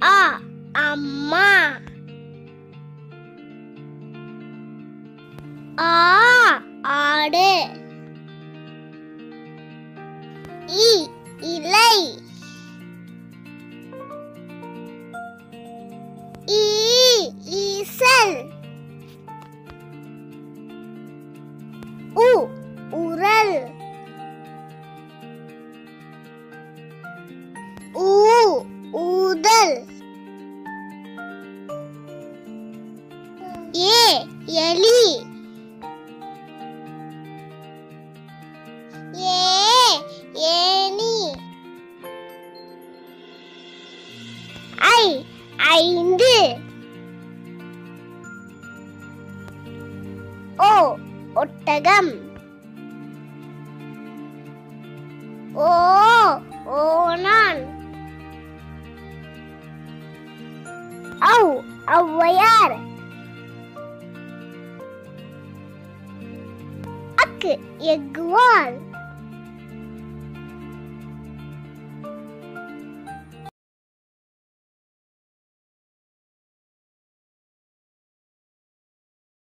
ஆ அம்மா ஆ ஆடு இ இலை ஈ ஈசல் உ உரல் ஊ ஊதல் ஏ எலி ஏ ஏனி ஐ ஐந்து ஓ ஒட்டகம் ஓ ஓனான் ஔ ஔவையார் அக்கு எக்குவால்